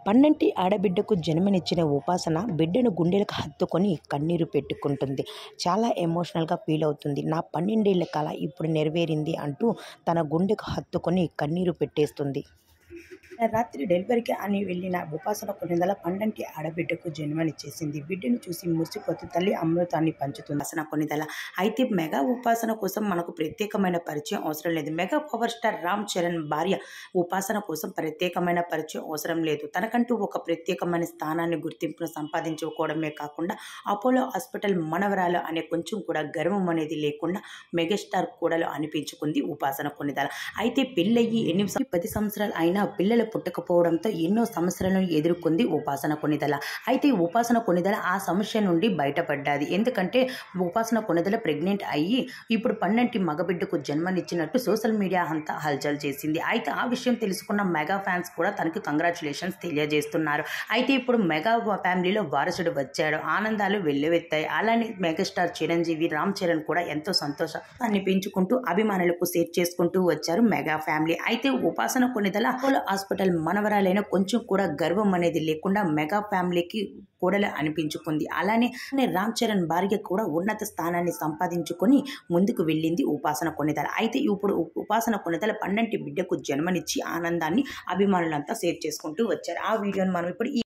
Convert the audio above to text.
పన్నంటి ఆడబిడ్డకు జన్మనిచ్చిన ఉపాసన బిడ్డను గుండెలకు హత్తుకొని కన్నీరు పెట్టుకుంటుంది చాలా ఎమోషనల్గా ఫీల్ అవుతుంది నా పన్నెండేళ్ల కళ ఇప్పుడు నెరవేరింది అంటూ తన గుండెకు హత్తుకొని కన్నీరు పెట్టేస్తుంది రాత్రి డెలివరీకి అని వెళ్ళిన ఉపాసన కొన్నిందల పండంటి ఆడబిడ్డకు జన్మనిచ్చేసింది బిడ్డను చూసి మురిసిపోతూ తల్లి అమృతాన్ని పంచుతుంది ఉపాసన కొన్నిదల అయితే మెగా ఉపాసన కోసం మనకు ప్రత్యేకమైన పరిచయం అవసరం లేదు mega power star Ram Charan భార్య ఉపాసన కోసం ప్రత్యేకమైన పరిచయం అవసరం లేదు తనకంటూ ఒక ప్రత్యేకమైన స్థానాన్ని గుర్తింపును సంపాదించుకోవడమే కాకుండా అపోలో హాస్పిటల్ మనవరాలు అనే కొంచెం కూడా గర్వం అనేది లేకుండా మెగాస్టార్ కూడలు అనిపించుకుంది ఉపాసన కొన్నిదల అయితే పెళ్ళయ్యి ఎన్ని సం- పది సంవత్సరాలు అయినా పిల్లలు పుట్టకపోవడంతో ఎన్నో సమస్యలను ఎదుర్కొంది ఉపాసన కొనిదల అయితే ఈ ఉపాసన కొనిదల ఆ సమస్య నుండి బయటపడ్డాది ఎందుకంటే ఉపాసన కొనిదల ప్రెగ్నెంట్ అయ్యి ఇప్పుడు పన్నెంటి మగబిడ్డకు జన్మనిచ్చినట్టు సోషల్ మీడియా అంతా హల్చల్ చేసింది అయితే ఆ విషయం తెలుసుకున్న మెగా ఫ్యాన్స్ కూడా తనకు కంగ్రాచులేషన్స్ తెలియజేస్తున్నారు అయితే ఇప్పుడు మెగా ఫ్యామిలీలో వారసుడు వచ్చాడు ఆనందాలు వెల్లువెత్తాయి అలానే మెగాస్టార్ చిరంజీవి రామ్ చరణ్ కూడా ఎంతో సంతోషాన్ని పెంచుకుంటూ అభిమానులకు షేర్ చేసుకుంటూ వచ్చారు మెగా ఫ్యామిలీ అయితే ఉపాసన కొనిదల అపోలో హాస్పిటల్ మనవరాలైన కొంచెం కూడా గర్వం అనేది లేకుండా మెగా ఫ్యామిలీకి కూడలు అనిపించుకుంది అలానే రామ్ చరణ్ భార్య కూడా ఉన్నత స్థానాన్ని సంపాదించుకొని ముందుకు వెళ్ళింది ఉపాసన కొనిదల అయితే ఇప్పుడు ఉ- ఉపాసన కొనిదల పన్నెంటి బిడ్డకు జన్మనిచ్చి ఆనందాన్ని అభిమానులంతా షేర్ చేసుకుంటూ వచ్చారు ఆ వీడియోని మనం ఇప్పుడు ఈ